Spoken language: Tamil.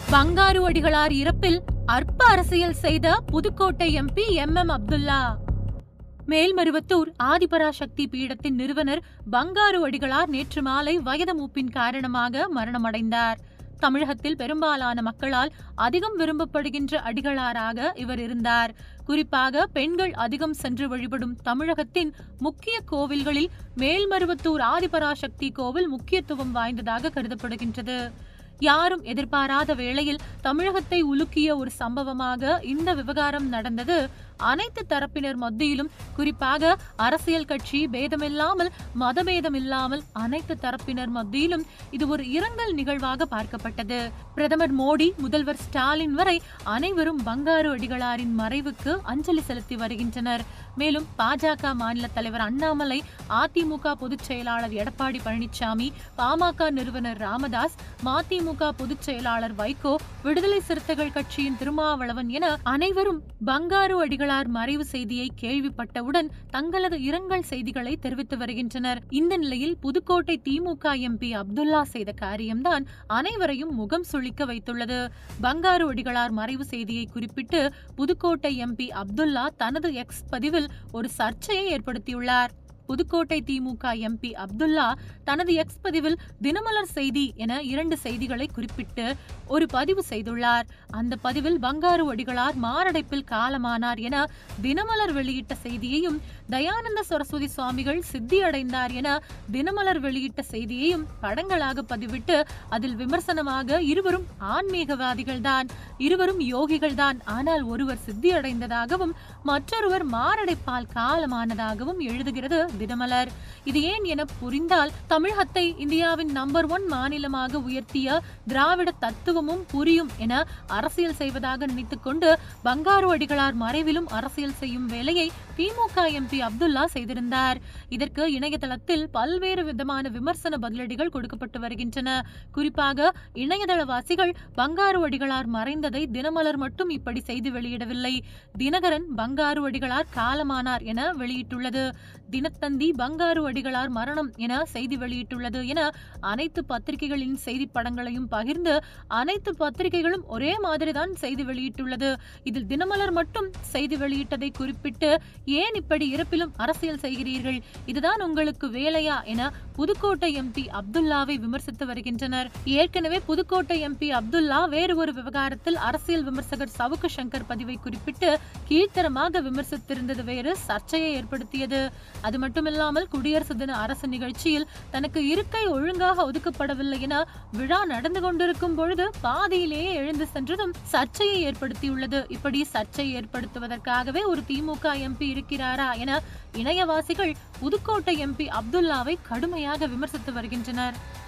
பங்காரு அடிகளார் இறப்பில் அற்ப அரசியல் செய்த Pudukkottai MP M M Abdullah Melmaruvathur Adhiparasakthi பீடத்தின் நிறுவனர் பங்காரு அடிகளார் நேற்று மாலை வயது மூப்பின் காரணமாக மரணமடைந்தார் தமிழகத்தில் பெரும்பாலான மக்களால் அதிகம் விரும்பப்படுகின்ற அடிகளாராக இவர் இருந்தார் குறிப்பாக பெண்கள் அதிகம் சென்று வழிபடும் தமிழகத்தின் முக்கிய கோவில்களில் மேல்மருவத்தூர் ஆதிபராசக்தி கோவில் முக்கியத்துவம் வாய்ந்ததாக கருதப்படுகின்றது யாரும் எதிர்பாராத வேளையில் தமிழகத்தை உலுக்கிய ஒரு சம்பவமாக இந்த விவகாரம் நடந்தது அனைத்து தரப்பினர் மத்தியிலும் குறிப்பாக அரசியல் கட்சி பேதமில்லாமல் மதபேதம் இல்லாமல் அனைத்து தரப்பினர் மத்தியிலும் இது ஒரு இரங்கல் நிகழ்வாக பார்க்கப்பட்டது பிரதமர் மோடி முதல்வர் ஸ்டாலின் வரை அனைவரும் பங்காரு அடிகளாரின் மறைவுக்கு அஞ்சலி செலுத்தி வருகின்றனர் மேலும் பாஜக மாநில தலைவர் அண்ணாமலை அதிமுக பொதுச் செயலாளர் எடப்பாடி பழனிசாமி பாமக நிறுவனர் ராமதாஸ் மதிமுக பொதுச் செயலாளர் வைகோ விடுதலை சிறுத்தைகள் கட்சியின் திருமாவளவன் என அனைவரும் பங்காரு அடிகளார் மறைவு செய்தியை கேள்விப்பட்டவுடன் தங்களது இரங்கல் செய்திகளை தெரிவித்து வருகின்றனர் இந்த நிலையில் புதுக்கோட்டை திமுக எம்பி அப்துல்லா செய்த காரியம்தான் அனைவரையும் முகம் சுளிக்க வைத்துள்ளது பங்காரு அடிகளார் மறைவு செய்தியை குறிப்பிட்டு புதுக்கோட்டை எம்பி அப்துல்லா தனது எக்ஸ் பதிவில் ஒரு சர்ச்சையை ஏற்படுத்தியுள்ளார் புதுக்கோட்டை திமுக எம்பி அப்துல்லா தனது எக்ஸ் பதிவில் தினமலர் செய்தி என இரண்டு செய்திகளை குறிப்பிட்டு ஒரு பதிவு செய்துள்ளார் அந்த பதிவில் பங்காரு அடிகளார் மாரடைப்பில் காலமானார் என தினமலர் வெளியிட்ட செய்தியையும் தயானந்த சரஸ்வதி சுவாமிகள் சித்தி அடைந்தார் என தினமலர் வெளியிட்ட செய்தியையும் படங்களாக பதிவிட்டு அதில் விமர்சனமாக இருவரும் ஆன்மீகவாதிகள்தான் இருவரும் யோகிகள்தான் ஆனால் ஒருவர் சித்தி அடைந்ததாகவும் மற்றொருவர் மாரடைப்பால் காலமானதாகவும் எழுதுகிறது தினமலர் இது ஏன் என புரிந்தால் தமிழகத்தை இந்தியாவின் நம்பர் ஒன் மாநிலமாக உயர்த்திய திராவிட தத்துவமும் புரியும் என அரசியல் செய்வதாக நினைத்துக்கொண்டு பங்காரு அடிகளார் மறைவிலும் அரசியல் செய்யும் வேலையை திமுக எம்பி அப்துல்லா செய்திருந்தார் இதற்கு இணையதளத்தில் பல்வேறு விதமான விமர்சன பதிலடிகள் கொடுக்கப்பட்டு வருகின்றன குறிப்பாக இணையதளவாசிகள் பங்காரு அடிகளார் மறைந்ததை தினமலர் மட்டும் இப்படி செய்து வெளியிடவில்லை தினகரன் பங்காரு அடிகளார் காலமானார் என வெளியிட்டுள்ளது தினத்தந்தி பங்காரு அடிகளார் மரணம் என செய்தி வெளியிட்டுள்ளது என அனைத்து பத்திரிகைகளின் செய்தி படங்களையும் பகிர்ந்து அனைத்து பத்திரிகைகளும் ஒரே மாதிரிதான் செய்தி வெளியிட்டுள்ளது இதில் தினமலர் மட்டும் செய்தி வெளியிட்டதை குறிப்பிட்டு ஏன் இப்படி இறப்பிலும் அரசியல் செய்கிறீர்கள் இதுதான் உங்களுக்கு வேலையா என புதுக்கோட்டை எம்பி அப்துல்லாவை விமர்சித்து வருகின்றனர் ஏற்கனவே புதுக்கோட்டை எம்பி அப்துல்லா வேறு ஒரு விவகாரத்தில் அரசியல் விமர்சகர் சவுக்கு சங்கர் பதிவை குறிப்பிட்டு கீழ்த்தரமாக விமர்சித்திருந்தது வேறு சர்ச்சையை ஏற்படுத்தியது அது மட்டுமில்லாமல் குடியரசு தின அரசு நிகழ்ச்சியில் தனக்கு இருக்கை ஒழுங்காக ஒதுக்கப்படவில்லை என விழா நடந்து கொண்டிருக்கும் பொழுது பாதியிலேயே எழுந்து சென்றதும் சர்ச்சையை ஏற்படுத்தியுள்ளது இப்படி சர்ச்சை ஏற்படுத்துவதற்காகவே ஒரு திமுக எம்பி இருக்கிறாரா என இணையவாசிகள் புதுக்கோட்டை எம்பி அப்துல்லாவை கடுமையாக விமர்சித்து வருகின்றனர்